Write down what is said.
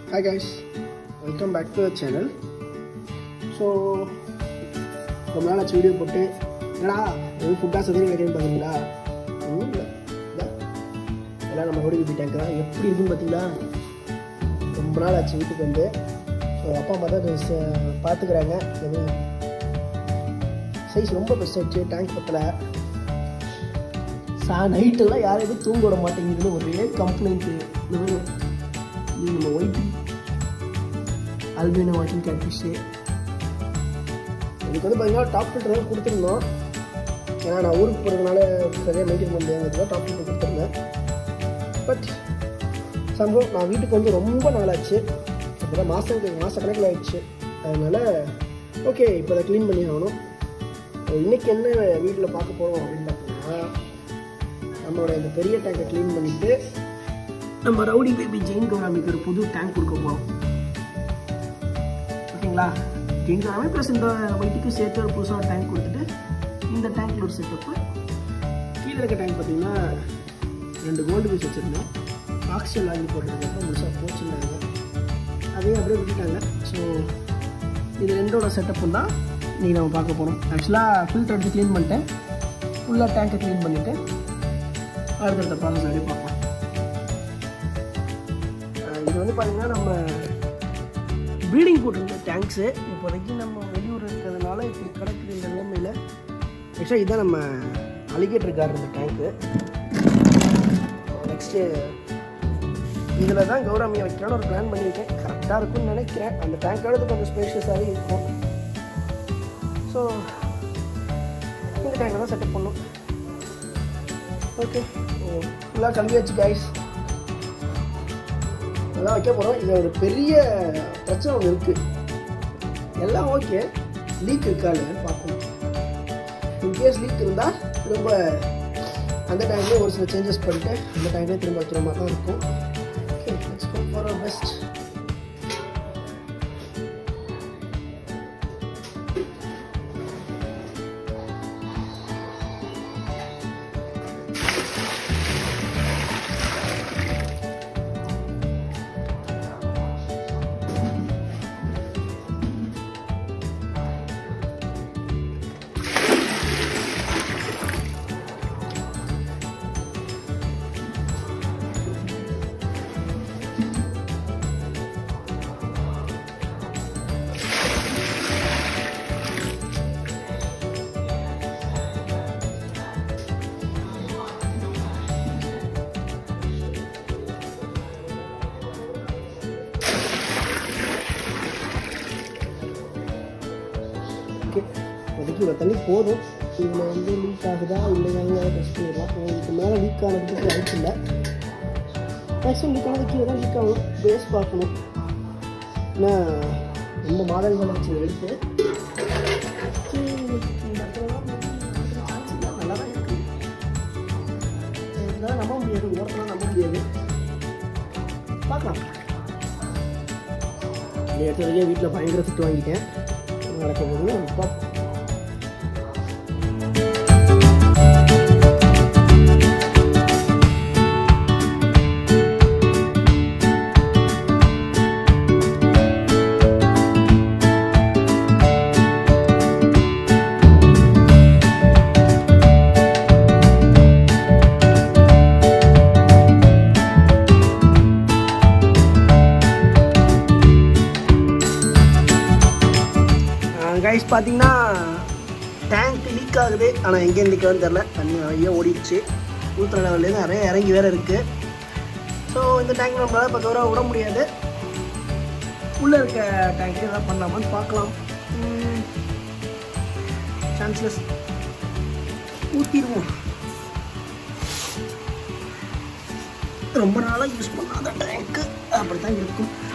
Hi guys welcome back to channel so ரொம்ப நாள் ஆச்சு வீடியோ போட்டு என்னடா எதுவும் ஃபுட்டாக சதவீதம் வைக்கணும்னு பார்த்தீங்களா ஒன்றும் இல்லை இதா. எல்லாம் நம்ம ஓடி டேங்க் தான் எப்படி இருக்குன்னு பார்த்தீங்களா ரொம்ப நாள் ஆச்சு வீட்டுக்கு வந்து ஸோ அப்பா அம்மா தான் அது ச- பார்த்துக்கிறாங்க எதுவும் சைஸ் ரொம்ப பெருசாகிடுச்சு டேங்க் பத்தல சா நைட்டெல்லாம் யாரும் எதுவும் தூங்க விட மாட்டேங்குதுன்னு ஒரே கம்ப்ளைண்ட்டு இந்த மாதிரி இது நம்ம ஒயிட் அல்பினோ வாட்டிங் கேட்ஃபிஷ்ஷு இதுக்கு வந்து பார்த்தீங்கன்னா டாப் ஃபில்டர் தான் கொடுத்துருந்தோம் ஏன்னா நான் ஊருக்கு போகிறதுனால சரியாக மெயின்டைன் பண்ண முடியாதுங்கிறதுக்காக டாப் ஃபில்டர் கொடுத்துருந்தேன் பட் சம்பவம் நான் வீட்டுக்கு வந்து ரொம்ப நாளாச்சு அப்புறம் மாதம் மாத கணக்கில் ஆயிடுச்சு அதனால் ஓகே இப்போ அதை க்ளீன் பண்ணி ஆகணும் இன்றைக்கி என்ன வீட்டில் பார்க்க போகிறோம் அப்படின்னு பார்த்தீங்கன்னா நம்மளோட இந்த பெரிய டேங்கை க்ளீன் பண்ணிவிட்டு நம்ம ரவுடி பேபி ஜெயின் கௌராமிக்கு ஒரு புது டேங்க் கொடுக்க போகிறோம் ஓகேங்களா ஜெயின் கௌராமி ப்ளஸ் இந்த ஒயிட்டுக்கு சேர்த்து ஒரு புதுசாக டேங்க் கொடுத்துட்டு இந்த டேங்க்கில் ஒரு செட்டப்பு கீழே இருக்க டேங்க் பார்த்தீங்கன்னா ரெண்டு கோல்டு பீஸ் வச்சுருந்தேன் ஆக்சிஜன் வாங்கி போட்டதுக்கப்புறம் முழுசாக போச்சுருந்தாங்க அதையும் அப்படியே விட்டுட்டாங்க ஸோ இது ரெண்டோட செட்டப்பும் தான் இன்றைக்கி நம்ம பார்க்க போகிறோம் ஆக்சுவலாக ஃபில்டர் எடுத்து க்ளீன் பண்ணிட்டேன் ஃபுல்லாக டேங்கை க்ளீன் பண்ணிவிட்டு அடுத்தடுத்த ப்ராசஸ் அப்படியே பார்க்கலாம் அஹ் இது வந்து பார்த்தீங்கன்னா நம்ம ப்ரீடிங் போட்டிருந்த டேங்க்ஸு இப்போதைக்கு நம்ம வெளியூர் இருக்கிறதுனால இப்படி கிடக்குது இந்த நிலைமையில் ஆக்சுவலாக இதுதான் நம்ம அலிகேட்டர் கார் இந்த டேங்க்கு நெக்ஸ்ட்டு இதில் தான் கௌராமியை வைக்கலாம்னு ஒரு பிளான் பண்ணியிருக்கேன் கரெக்டாக இருக்கும்னு நினைக்கிறேன் அந்த டேங்கோட இது கொஞ்சம் ஸ்பேஷியஸாகவே இருக்கும் ஸோ இந்த டேங்கை தான் செட்டப் பண்ணும் ஓகே ஃபுல்லாக கழுவியாச்சு கைஸ் எல்லாம் வைக்க போகிறோம் இது ஒரு பெரிய பிரச்சனை ஒன்று இருக்குது எல்லாம் ஓகே லீக் இருக்கா இல்லையான்னு பார்க்கணும் இன்கேஸ் லீக் இருந்தால் திரும்ப அந்த டைம்லேயே ஒரு சில சேஞ்சஸ் பண்ணிட்டு அந்த டைம்லேயே திரும்ப வைக்கிற மாதிரி தான் இருக்கும் okay let's go for our best okay இப்போதைக்கு இவ்வளோ தண்ணி போதும் இதில் வந்து லீக் ஆகுதா இல்லையாங்க டெஸ்ட் பண்ணிடலாம் இதுக்கு மேலே லீக் ஆனதுக்கு வாய்ப்பு இல்லை மேக்ஸிமம் லீக் ஆனது கீழே தான் லீக் ஆகும் பேஸ் பார்க்கணும் ஏன்னா ரொம்ப மாதங்கள் வச்சு எடுத்து கீழே இந்த இடத்துல தான் chance இல்லை. நல்லா தான் இருக்கு இதெல்லாம் நம்ப முடியாது ஓரத்தெல்லாம் நம்ப முடியாது பார்க்கலாம் இந்த இடத்துல வரைக்கும் வீட்டில் பயங்கர திட்டு வாங்கிட்டேன் நடக்க போகுது பார்ப்போம் கைஸ் பார்த்தீங்கன்னா டேங்க் லீக் ஆகுது ஆனால் எங்கே லீக் ஆகுதுன்னு தெரில தண்ணி நிறைய ஓடிடுச்சு ஊற்றுற லெவல்லேருந்து நிறைய இறங்கி வேறு இருக்குது ஸோ இந்த டேங்க் நம்மளால் இப்போ கௌரவ விட முடியாது உள்ளே இருக்க டேங்க்கு எதாவது பண்ணலாமான்னு பார்க்கலாம் சான்ஸ்லெஸ் ஊற்றிடுவோம் ரொம்ப நாளாக யூஸ் பண்ணாத டேங்க்கு அப்படி தான் இருக்கும்